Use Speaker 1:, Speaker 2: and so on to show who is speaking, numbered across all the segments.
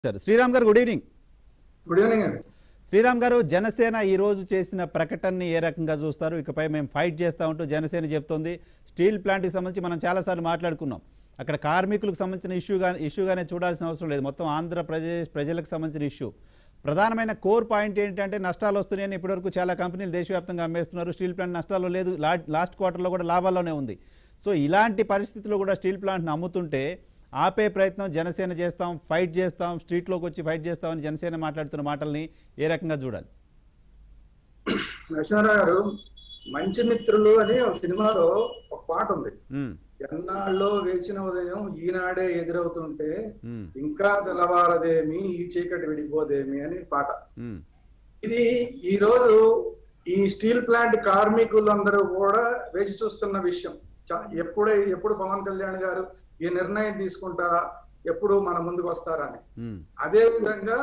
Speaker 1: Sir Sriram గారు good evening
Speaker 2: good evening అండి
Speaker 1: శ్రీరామ్ గారు జనసేన ఈ రోజు చేసిన ప్రకటనని ఏ రకంగా చూస్తారు ఇకపై మేము ఫైట్ చేస్తా ఉంటూ జనసేన చెప్తోంది స్టీల్ ప్లాంట్కి సంబంధించి మనం చాలాసార్లు మాట్లాడుకున్నాం అక్కడ కార్మికులకు సంబంధించిన ఇష్యూగా ఇష్యూగానే చూడాల్సిన అవసరం లేదు మొత్తం ఆంధ్రప్రదేశ్ ప్రజలకు సంబంధించిన ఇష్యూ ప్రధానమైన కోర్ పాయింట్ ఏంటంటే నష్టాలు వస్తున్నాయని ఇప్పటివరకు చాలా కంపెనీలు దేశవ్యాప్తంగా అమ్మేస్తున్నారు స్టీల్ ప్లాంట్ నష్టాల్లో లేదు లా- లాస్ట్ క్వార్టర్లో కూడా లాభాల్లోనే ఉంది సో ఇలాంటి పరిస్థితుల్లో కూడా స్టీల్ ప్లాంట్ని అమ్ముతుంటే ఆపే ప్రయత్నం జనసేన చేస్తాం ఫైట్ చేస్తాం స్ట్రీట్లోకి వచ్చి ఫైట్ చేస్తామని జనసేన మాట్లాడుతున్న మాటల్ని ఏ రకంగా చూడాలి
Speaker 2: నరసింహారావు గారు మంచి మిత్రులు అని ఒక సినిమాలో ఒక పాట ఉంది
Speaker 1: ఉమ్,
Speaker 2: ఎన్నాళ్ళలో వేచిన ఉదయం ఈనాడే ఎదురవుతుంటే
Speaker 1: ఉమ్,
Speaker 2: ఇంకా తెల్లవారదేమి ఈ చీకటి విడిపోదేమి అని పాట
Speaker 1: ఉమ్,
Speaker 2: ఇది ఈ రోజు ఈ స్టీల్ ప్లాంట్ కార్మికులందరూ కూడా వేచి చూస్తున్న విషయం చ- ఎప్పుడే ఎప్పుడు పవన్ కళ్యాణ్ గారు ఈ నిర్ణయం తీసుకుంటారా ఎప్పుడు మన ముందుకు వస్తారని
Speaker 1: ఉమ్,
Speaker 2: అదే విధంగా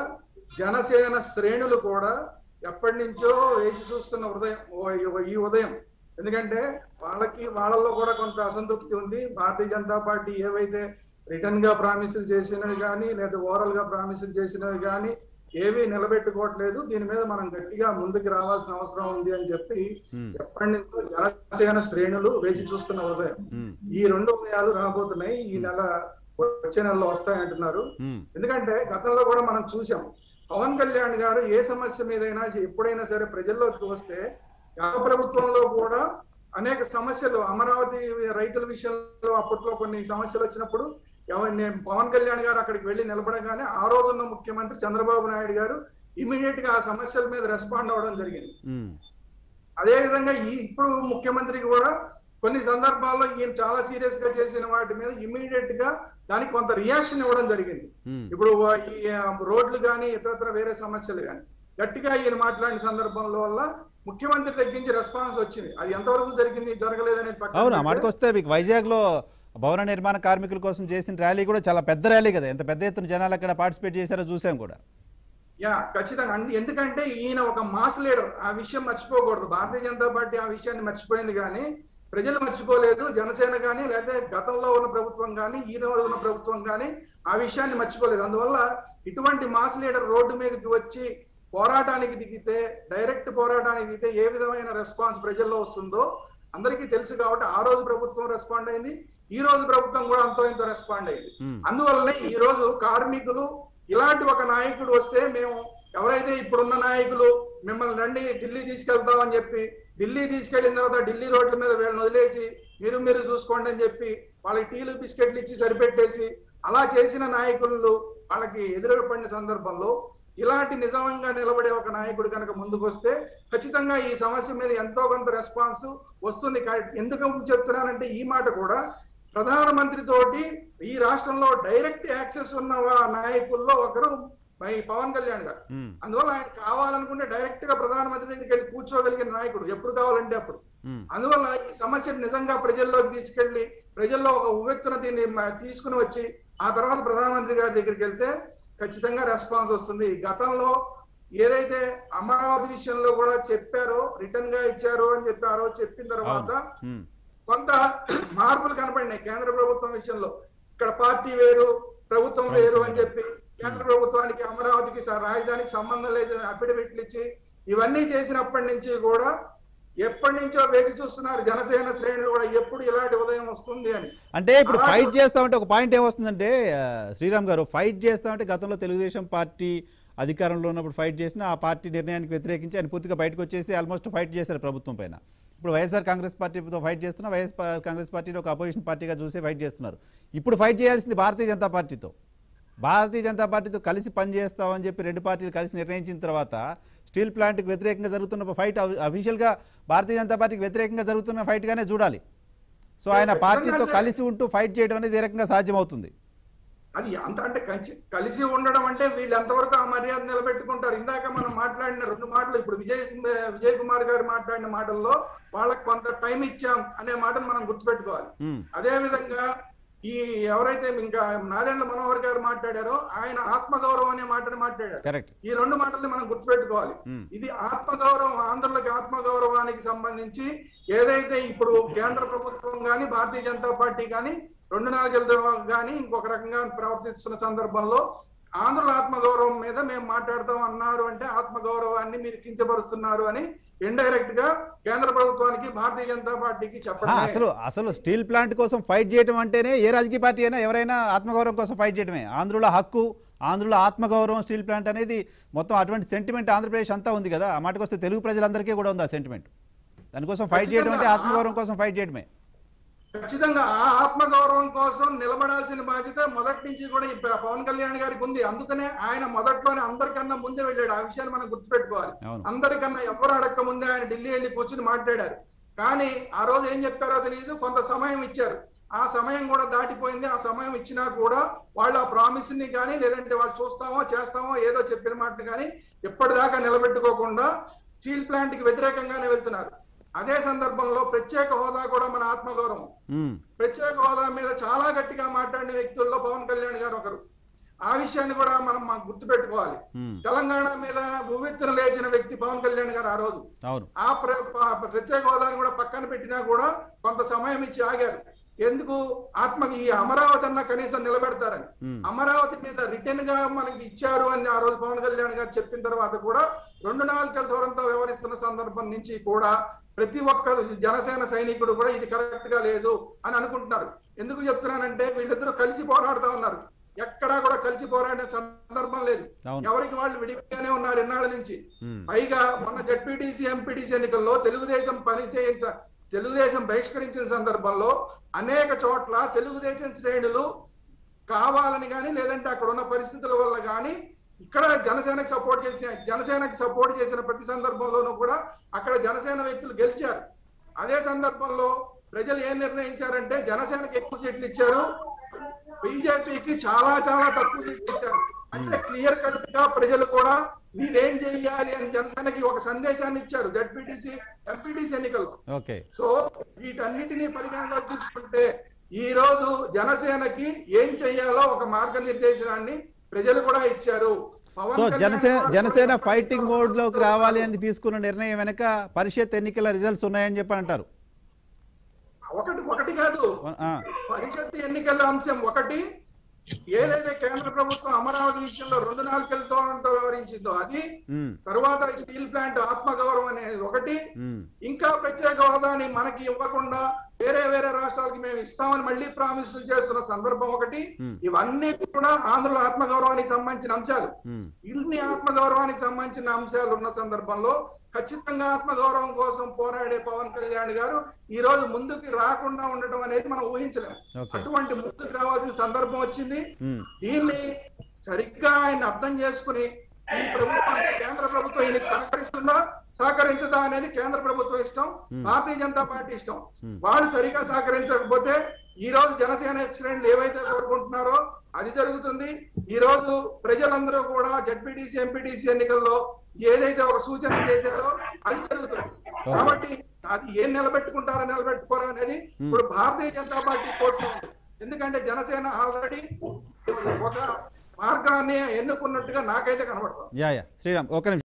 Speaker 2: జనసేన శ్రేణులు కూడా ఎప్పటి నుంచో వేచి చూస్తున్న ఉదయం ఓ- ఈ ఉదయం ఎందుకంటే వాళ్ళకి వాళ్ళల్లో కూడా కొంత అసంతృప్తి ఉంది భారతీయ జనతా పార్టీ ఏవైతే రిటర్న్ గా ప్రామిసులు చేసినవి కానీ లేదా ఓరల్ గా ప్రామిసులు చేసినవి కానీ ఏవి నిలబెట్టుకోవట్లేదు దీని మీద మనం గట్టిగా ముందుకు రావాల్సిన అవసరం ఉంది అని చెప్పి
Speaker 1: ఉమ్,
Speaker 2: ఎప్పటి నుంచో జనసేన శ్రేణులు వేచి చూస్తున్న ఉదయం
Speaker 1: ఉమ్,
Speaker 2: ఈ రెండు ఉదయాలు రాబోతున్నాయి ఈ నెల వచ్చే నెలలో వస్తాయంటున్నారు
Speaker 1: ఉమ్,
Speaker 2: ఎందుకంటే గతంలో కూడా మనం చూసాం పవన్ కళ్యాణ్ గారు ఏ సమస్య మీదైనా ఎప్పుడైనా సరే ప్రజల్లోకి వస్తే గత ప్రభుత్వంలో కూడా అనేక సమస్యలు అమరావతి రైతుల విషయంలో అప్పట్లో కొన్ని సమస్యలు వచ్చినప్పుడు ఎవరిని పవన్ కళ్యాణ్ గారు అక్కడికి వెళ్లి నిలబడగానే ఆ రోజున్న ముఖ్యమంత్రి చంద్రబాబు నాయుడు గారు ఇమీడియట్ గా ఆ సమస్యల మీద రెస్పాండ్ అవ్వడం జరిగింది
Speaker 1: ఉమ్,
Speaker 2: అదే విధంగా ఈ ఇప్పుడు ముఖ్యమంత్రి కూడా కొన్ని సందర్భాల్లో ఈయన చాలా సీరియస్ గా చేసిన వాటి మీద ఇమీడియట్ గా దానికి కొంత రియాక్షన్ ఇవ్వడం జరిగింది
Speaker 1: ఉమ్,
Speaker 2: ఇప్పుడు ఈ ఆ, రోడ్లు కానీ ఇతరత్ర వేరే సమస్యలు కానీ గట్టిగా ఈయన మాట్లాడిన సందర్భంలో వల్ల ముఖ్యమంత్రి తగ్గించి రెస్పాన్స్ వచ్చింది అది ఎంతవరకు జరిగింది జరగలేదనేది పక్కన
Speaker 1: అవును ఆ
Speaker 2: పెడితే,
Speaker 1: మాటకు వస్తే మీకు వైజాగ్లో భవన నిర్మాణ కార్మికుల కోసం చేసిన ర్యాలీ కూడా చాలా పెద్ద ర్యాలీ కదా ఎంత పెద్ద ఎత్తున జనాలు అక్కడ పార్టిసిపేట్ చేశారో చూసాం కూడా
Speaker 2: యా ఖచ్చితంగా అండి ఎందుకంటే ఈయన ఒక మాస్ లీడర్ ఆ విషయం మర్చిపోకూడదు భారతీయ జనతా పార్టీ ఆ విషయాన్ని మర్చిపోయింది కానీ ప్రజలు మర్చిపోలేదు జనసేన కానీ లేదా గతంలో ఉన్న ప్రభుత్వం కానీ ఈ రోజు ఉన్న ప్రభుత్వం కానీ ఆ విషయాన్ని మర్చిపోలేదు అందువల్ల ఇటువంటి మాస్ లీడర్ రోడ్డు మీదకి వచ్చి పోరాటానికి దిగితే డైరెక్ట్ పోరాటానికి దిగితే ఏ విధమైన రెస్పాన్స్ ప్రజల్లో వస్తుందో అందరికీ తెలుసు కాబట్టి ఆ రోజు ప్రభుత్వం రెస్పాండ్ అయింది ఈ రోజు ప్రభుత్వం కూడా అంతో ఇంతో రెస్పాండ్ అయింది
Speaker 1: ఉమ్,
Speaker 2: అందువల్లనే ఈ రోజు కార్మికులు ఇలాంటి ఒక నాయకుడు వస్తే మేము ఎవరైతే ఇప్పుడున్న నాయకులు మిమ్మల్ని రండి ఢిల్లీ తీసుకెళ్తామని చెప్పి ఢిల్లీ తీసుకెళ్లిన తర్వాత ఢిల్లీ రోడ్ల మీద వీళ్ళని వదిలేసి మీరు మీరు చూసుకోండి అని చెప్పి వాళ్ళకి టీలు బిస్కెట్లు ఇచ్చి సరిపెట్టేసి అలా చేసిన నాయకులు వాళ్ళకి ఎదురుపడిన సందర్భంలో ఇలాంటి నిజంగా నిలబడే ఒక నాయకుడు కనుక ముందుకు వస్తే ఖచ్చితంగా ఈ సమస్య మీద ఎంతో కొంత రెస్పాన్స్ వస్తుంది కా- ఎందుకు చెప్తున్నానంటే ఈ మాట కూడా ప్రధానమంత్రి తోటి ఈ రాష్ట్రంలో డైరెక్ట్ యాక్సెస్ ఉన్న వా- నాయకుల్లో ఒకరు మై పవన్ కళ్యాణ్ గారు
Speaker 1: ఉమ్,
Speaker 2: అందువల్ల ఆయన కావాలనుకుంటే డైరెక్ట్ గా ప్రధానమంత్రి దగ్గరికి వెళ్ళి కూర్చోగలిగిన నాయకుడు ఎప్పుడు కావాలంటే అప్పుడు
Speaker 1: ఉమ్,
Speaker 2: అందువల్ల ఈ సమస్యను నిజంగా ప్రజల్లోకి తీసుకెళ్లి ప్రజల్లో ఒక ఉవ్వెత్తున దీన్ని మ- తీసుకుని వచ్చి ఆ తర్వాత ప్రధానమంత్రి గారి దగ్గరికి వెళ్తే ఖచ్చితంగా రెస్పాన్స్ వస్తుంది గతంలో ఏదైతే అమరావతి విషయంలో కూడా చెప్పారో రిటర్న్ గా ఇచ్చారు అని చెప్పి ఆ రోజు చెప్పిన తర్వాత
Speaker 1: ఉమ్,
Speaker 2: కొంత మార్పులు కనపడినాయి కేంద్ర ప్రభుత్వం విషయంలో ఇక్కడ పార్టీ వేరు ప్రభుత్వం వేరు అని చెప్పి కేంద్ర ప్రభుత్వానికి అమరావతికి స- రాజధానికి సంబంధం లేదు అఫిడవిట్లు ఇచ్చి ఇవన్నీ చేసినప్పటి నుంచి కూడా ఎప్పటి నుంచో వేచి చూస్తున్నారు జనసేన శ్రేణులు కూడా ఎప్పుడు ఇలాంటి ఉదయం వస్తుంది అని
Speaker 1: అంటే ఇప్పుడు
Speaker 2: అలాగే-
Speaker 1: ఫైట్ చేస్తామంటే ఒక పాయింట్ ఏమొస్తుందంటే ఆ, శ్రీరామ్ గారు ఫైట్ చేస్తామంటే గతంలో తెలుగుదేశం పార్టీ అధికారంలో ఉన్నప్పుడు ఫైట్ చేసిన ఆ పార్టీ నిర్ణయానికి వ్యతిరేకించి ఆయన పూర్తిగా బయటకు వచ్చేసి ఆల్మోస్ట్ ఫైట్ చేశారు ప్రభుత్వం పైన ఇప్పుడు వైఎస్ఆర్ కాంగ్రెస్ పార్టీతో ఫైట్ చేస్తున్నా వైఎస్ఆర్ కాంగ్రెస్ పార్టీని ఒక అపోజిషన్ పార్టీగా చూసే ఫైట్ చేస్తున్నారు ఇప్పుడు ఫైట్ చేయాల్సింది భారతీయ జనతా పార్టీతో భారతీయ జనతా పార్టీతో కలిసి పనిచేస్తామని చెప్పి రెండు పార్టీలు కలిసి నిర్ణయించిన తర్వాత స్టీల్ ప్లాంట్కి వ్యతిరేకంగా జరుగుతున్న ఫైట్ అఫీషియల్గా భారతీయ జనతా పార్టీకి వ్యతిరేకంగా జరుగుతున్న ఫైట్గానే చూడాలి సో ఆయన
Speaker 2: ఖచ్చితంగా
Speaker 1: పార్టీతో
Speaker 2: సార్.
Speaker 1: కలిసి ఉంటూ ఫైట్ చేయడం అనేది ఏ రకంగా సాధ్యమవుతుంది
Speaker 2: అది అంత అంటే కలిసి కలిసి ఉండడం అంటే వీళ్ళు ఎంతవరకు ఆ మర్యాద నిలబెట్టుకుంటారు ఇందాక మనం మాట్లాడిన రెండు మాటలు ఇప్పుడు విజయ్ సింగ్- విజయ్ కుమార్ గారు మాట్లాడిన మాటల్లో వాళ్ళకి కొంత టైం ఇచ్చాం అనే మాటను మనం గుర్తుపెట్టుకోవాలి
Speaker 1: ఉమ్,
Speaker 2: అదే విధంగా ఈ ఎవరైతే ఇంకా నాదెండ్ల మనోహర్ గారు మాట్లాడారో ఆయన ఆత్మగౌరవం అనే మాటను మాట్లాడారు
Speaker 1: కరెక్ట్
Speaker 2: ఈ రెండు మాటల్ని మనం గుర్తుపెట్టుకోవాలి
Speaker 1: ఉమ్,
Speaker 2: ఇది ఆత్మగౌరవం ఆంధ్రులకి ఆత్మగౌరవానికి సంబంధించి ఏదైతే ఇప్పుడు కేంద్ర ప్రభుత్వం కానీ భారతీయ జనతా పార్టీ కానీ రెండు నాలుగేళ్ళ కానీ ఇంకొక రకంగా ప్రవర్తిస్తున్న సందర్భంలో ఆంధ్రుల ఆత్మగౌరవం మీద మేము మాట్లాడతాం అన్నారు అంటే ఆత్మగౌరవాన్ని మీరు కించపరుస్తున్నారు అని ఇండైరెక్ట్ గా కేంద్ర ప్రభుత్వానికి భారతీయ జనతా పార్టీకి
Speaker 1: ఆ,
Speaker 2: చెప్పడం
Speaker 1: అసలు అసలు స్టీల్ ప్లాంట్ కోసం ఫైట్ చేయడం అంటేనే ఏ రాజకీయ పార్టీ అయినా ఎవరైనా ఆత్మగౌరవం కోసం ఫైట్ చేయడమే ఆంధ్రుల హక్కు ఆంధ్రుల ఆత్మగౌరవం స్టీల్ ప్లాంట్ అనేది మొత్తం అటువంటి సెంటిమెంట్ ఆంధ్రప్రదేశ్ అంతా ఉంది కదా ఆ మాటకు వస్తే తెలుగు ప్రజలందరికీ కూడా ఉంది ఆ సెంటిమెంట్ దానికోసం ఫైట్ చేయడం అంటే ఆత్మగౌరవం కోసం ఫైట్ చేయడమే
Speaker 2: ఖచ్చితంగా ఆ ఆత్మగౌరవం కోసం నిలబడాల్సిన బాధ్యత మొదటి నుంచి కూడా ఈ ప- పవన్ కళ్యాణ్ గారికి ఉంది అందుకనే ఆయన మొదట్లోనే అందరికన్నా ముందే వెళ్ళాడు ఆ విషయాన్ని మనం గుర్తుపెట్టుకోవాలి
Speaker 1: అవును.
Speaker 2: అందరికన్నా ఎవరు అడక్క ముందే ఆయన ఢిల్లీ వెళ్ళి కూర్చుని మాట్లాడారు కానీ ఆ రోజు ఏం చెప్పారో తెలియదు కొంత సమయం ఇచ్చారు ఆ సమయం కూడా దాటిపోయింది ఆ సమయం ఇచ్చినా కూడా వాళ్ళు ఆ ప్రామిస్ ని కానీ లేదంటే వాళ్ళు చూస్తామో చేస్తామో ఏదో చెప్పిన మాటని కానీ ఎప్పటిదాకా నిలబెట్టుకోకుండా స్టీల్ ప్లాంట్ కి వ్యతిరేకంగానే వెళ్తున్నారు అదే సందర్భంలో ప్రత్యేక హోదా కూడా మన ఆత్మగౌరవం
Speaker 1: ఉమ్,
Speaker 2: ప్రత్యేక హోదా మీద చాలా గట్టిగా మాట్లాడిన వ్యక్తుల్లో పవన్ కళ్యాణ్ గారు ఒకరు ఆ విషయాన్ని కూడా మనం మాకు గుర్తుపెట్టుకోవాలి
Speaker 1: ఉమ్,
Speaker 2: తెలంగాణ మీద ఉవ్వెత్తున లేచిన వ్యక్తి పవన్ కళ్యాణ్ గారు ఆ రోజు
Speaker 1: అవును
Speaker 2: ఆ ప్ర- ప- ప్రత్యేక హోదాని కూడా పక్కన పెట్టినా కూడా కొంత సమయం ఇచ్చి ఆగారు ఎందుకు ఆత్మ ఈ అమరావతి అన్న కనీసం నిలబెడతారని
Speaker 1: ఉమ్,
Speaker 2: అమరావతి మీద రిటర్న్ గా మనకి ఇచ్చారు అని ఆ రోజు పవన్ కళ్యాణ్ గారు చెప్పిన తర్వాత కూడా రెండు నాలుగల దూరంతో వ్యవహరిస్తున్న సందర్భం నుంచి కూడా ప్రతి ఒక్క జనసేన సైనికుడు కూడా ఇది కరెక్ట్ గా లేదు అని అనుకుంటున్నారు ఎందుకు చెప్తున్నానంటే వీళ్ళిద్దరూ కలిసి పోరాడుతూ ఉన్నారు ఎక్కడా కూడా కలిసి పోరాడిన సందర్భం లేదు
Speaker 1: అవును.
Speaker 2: ఎవరికి వాళ్ళు విడిగానే ఉన్నారు ఎన్నాళ్ళ నుంచి
Speaker 1: ఉమ్,
Speaker 2: పైగా మొన్న జడ్పీటీసీ ఎంపీటీసీ ఎన్నికల్లో తెలుగుదేశం పని చేయించ తెలుగుదేశం బహిష్కరించిన సందర్భంలో అనేక చోట్ల తెలుగుదేశం శ్రేణులు కావాలని కానీ లేదంటే అక్కడ ఉన్న పరిస్థితుల వల్ల కానీ ఇక్కడ జనసేనకు సపోర్ట్ చేసిన జనసేనకు సపోర్ట్ చేసిన ప్రతి సందర్భంలోనూ కూడా అక్కడ జనసేన వ్యక్తులు గెలిచారు అదే సందర్భంలో ప్రజలు ఏం నిర్ణయించారంటే జనసేనకి ఎక్కువ సీట్లు ఇచ్చారు బీజేపీకి చాలా చాలా తక్కువ సీట్లు ఇచ్చారు అంటే క్లియర్ కట్ గా ప్రజలు కూడా మీరేం చేయాలి అని జనసేనకి ఒక సందేశాన్ని ఇచ్చారు జడ్పీటీసీ ఎంపీటీసీ ఎన్నికల్లో
Speaker 1: ఓకే
Speaker 2: సో వీటన్నిటినీ పరిగణలోకి తీసుకుంటే ఈ రోజు జనసేనకి ఏం చెయ్యాలో ఒక మార్గనిర్దేశనాన్ని ప్రజలు కూడా ఇచ్చారు పవన్
Speaker 1: సో
Speaker 2: కళ్యాణ్
Speaker 1: జనసేన
Speaker 2: గారు
Speaker 1: జనసేన
Speaker 2: కూడా
Speaker 1: ఫైటింగ్ మోడ్ లోకి రావాలి అని తీసుకున్న నిర్ణయం వెనక పరిషత్ ఎన్నికల రిజల్ట్స్ ఉన్నాయని చెప్పి అంటారు
Speaker 2: ఒకటి ఒకటి కాదు
Speaker 1: ఆ,
Speaker 2: పరిషత్ ఎన్నికల అంశం ఒకటి ఏదైతే కేంద్ర ప్రభుత్వం అమరావతి విషయంలో రెండు నాలుగలతో వ్యవహరించిందో అది
Speaker 1: ఉమ్,
Speaker 2: తరువాత స్టీల్ ప్లాంట్ ఆత్మగౌరవం అనేది ఒకటి
Speaker 1: ఉమ్,
Speaker 2: ఇంకా ప్రత్యేక హోదాని మనకి ఇవ్వకుండా వేరే వేరే రాష్ట్రాలకి మేము ఇస్తామని మళ్ళీ ప్రామిసులు చేస్తున్న సందర్భం ఒకటి
Speaker 1: Hmm.
Speaker 2: ఇవన్నీ కూడా ఆంధ్రుల ఆత్మగౌరవానికి సంబంధించిన అంశాలు
Speaker 1: ఉమ్,
Speaker 2: ఇన్ని ఆత్మగౌరవానికి సంబంధించిన అంశాలు ఉన్న సందర్భంలో ఖచ్చితంగా ఆత్మగౌరవం కోసం పోరాడే పవన్ కళ్యాణ్ గారు ఈ రోజు ముందుకు రాకుండా ఉండటం అనేది మనం ఊహించలేము
Speaker 1: ఓకే
Speaker 2: అటువంటి ముందుకు రావాల్సిన సందర్భం వచ్చింది
Speaker 1: ఉమ్,
Speaker 2: దీన్ని సరిగ్గా ఆయన అర్థం చేసుకుని ఈ ప్రభుత్వం కేంద్ర ప్రభుత్వం ఈయనకి సహకరిస్తుందా సహకరించదా అనేది కేంద్ర ప్రభుత్వం ఇష్టం భారతీయ జనతా పార్టీ ఇష్టం వాళ్ళు సరిగా సహకరించకపోతే ఈ రోజు జనసేన శ్రేణులు ఏవైతే కోరుకుంటున్నారో అది జరుగుతుంది ఈ రోజు ప్రజలందరూ కూడా జడ్పీటీసీ ఎంపీటీసీ ఎన్నికల్లో ఏదైతే ఒక సూచన చేశారో అది జరుగుతుంది కాబట్టి అది ఏం నిలబెట్టుకుంటారో నిలబెట్టుకోరా అనేది ఇప్పుడు భారతీయ జనతా పార్టీ కోరుతుంది ఎందుకంటే జనసేన ఆల్రెడీ ఒక మార్గాన్ని ఎన్నుకున్నట్టుగా నాకైతే కనబడుతుంది
Speaker 1: యా యా శ్రీరామ్ ఒక నిమిషం